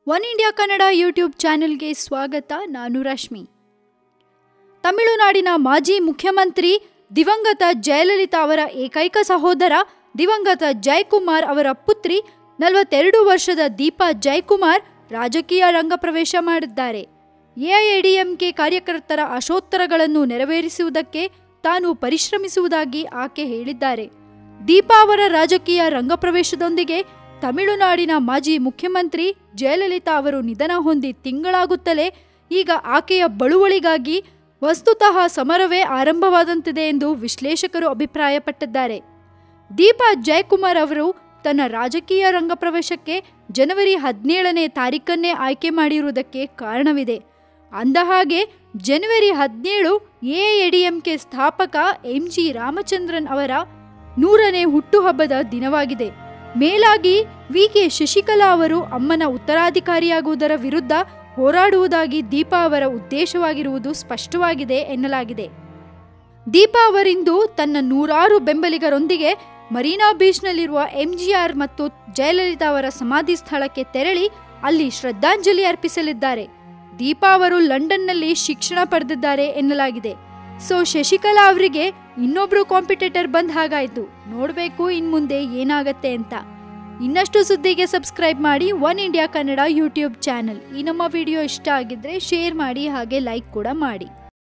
one India Kannada YouTube ಚಾನೆಲ್ಗೆ ಸ್ವಾಗತ ನಾನು ರಶ್ಮಿ ತಮಿಳುನಾಡಿನ ಮಾಜಿ ಮುಖ್ಯಮಂತ್ರಿ ದಿವಂಗತ ಜಯಲಲಿತಾ ಅವರ ಏಕೈಕ ಸಹೋದರ ದಿವಂಗತ ಜಯಕುಮಾರ್ ಅವರ ಪುತ್ರಿ ನಲವತ್ತೆರಡು ವರ್ಷದ ದೀಪಾ ಜಯಕುಮಾರ್ ರಾಜಕೀಯ ರಂಗಪ್ರವೇಶ ಮಾಡಿದ್ದಾರೆ ಎಐಎಡಿಎಂಕೆ ಕಾರ್ಯಕರ್ತರ ಆಶೋತ್ತರಗಳನ್ನು ನೆರವೇರಿಸುವುದಕ್ಕೆ ತಾನು ಪರಿಶ್ರಮಿಸುವುದಾಗಿ ಆಕೆ ಹೇಳಿದ್ದಾರೆ ದೀಪಾ ಅವರ ರಾಜಕೀಯ ರಂಗಪ್ರವೇಶದೊಂದಿಗೆ ತಮಿಳುನಾಡಿನ ಮಾಜಿ ಮುಖ್ಯಮಂತ್ರಿ ಜಯಲಲಿತಾ ಅವರು ನಿಧನ ಹೊಂದಿ ತಿಂಗಳಾಗುತ್ತಲೇ ಈಗ ಆಕೆಯ ಬಳುವಳಿಗಾಗಿ ವಸ್ತುತಃ ಸಮರವೇ ಆರಂಭವಾದಂತಿದೆ ಎಂದು ವಿಶ್ಲೇಷಕರು ಅಭಿಪ್ರಾಯಪಟ್ಟಿದ್ದಾರೆ ದೀಪಾ ಜಯಕುಮಾರ್ ಅವರು ತನ್ನ ರಾಜಕೀಯ ರಂಗಪ್ರವೇಶಕ್ಕೆ ಜನವರಿ ಹದಿನೇಳನೇ ತಾರೀಕನ್ನೇ ಆಯ್ಕೆ ಮಾಡಿರುವುದಕ್ಕೆ ಕಾರಣವಿದೆ ಅಂದಹಾಗೆ ಜನವರಿ ಹದಿನೇಳು ಎಐಎಡಿಎಂಕೆ ಸ್ಥಾಪಕ ಎಂ ಜಿ ರಾಮಚಂದ್ರನ್ ಅವರ ನೂರನೇ ಹುಟ್ಟುಹಬ್ಬದ ದಿನವಾಗಿದೆ ಮೇಲಾಗಿ ವಿ ಕೆ ಶಶಿಕಲಾ ಅವರು ಅಮ್ಮನ ಉತ್ತರಾಧಿಕಾರಿಯಾಗುವುದರ ವಿರುದ್ಧ ಹೋರಾಡುವುದಾಗಿ ದೀಪಾ ಅವರ ಉದ್ದೇಶವಾಗಿರುವುದು ಸ್ಪಷ್ಟವಾಗಿದೆ ಎನ್ನಲಾಗಿದೆ ದೀಪಾ ಅವರಿಂದು ತನ್ನ ನೂರಾರು ಬೆಂಬಲಿಗರೊಂದಿಗೆ ಮರೀನಾ ಬೀಚ್ನಲ್ಲಿರುವ ಎಂಜಿಆರ್ ಮತ್ತು ಜಯಲಲಿತಾ ಅವರ ಸಮಾಧಿ ಸ್ಥಳಕ್ಕೆ ತೆರಳಿ ಅಲ್ಲಿ ಶ್ರದ್ಧಾಂಜಲಿ ಅರ್ಪಿಸಲಿದ್ದಾರೆ ದೀಪಾ ಅವರು ಲಂಡನ್ನಲ್ಲಿ ಶಿಕ್ಷಣ ಪಡೆದಿದ್ದಾರೆ ಎನ್ನಲಾಗಿದೆ ಸೊ ಶಶಿಕಲಾ ಅವರಿಗೆ ಇನ್ನೊಬ್ರು ಕಾಂಪಿಟೇಟರ್ ಬಂದ ಹಾಗಾಯ್ತು ನೋಡಬೇಕು ಇನ್ಮುಂದೆ ಏನಾಗತ್ತೆ ಅಂತ ಇನ್ನಷ್ಟು ಸುದ್ದಿಗೆ ಸಬ್ಸ್ಕ್ರೈಬ್ ಮಾಡಿ One India Kannada YouTube channel ಈ ನಮ್ಮ ವಿಡಿಯೋ ಇಷ್ಟ ಆಗಿದ್ರೆ ಶೇರ್ ಮಾಡಿ ಹಾಗೆ ಲೈಕ್ ಕೂಡ ಮಾಡಿ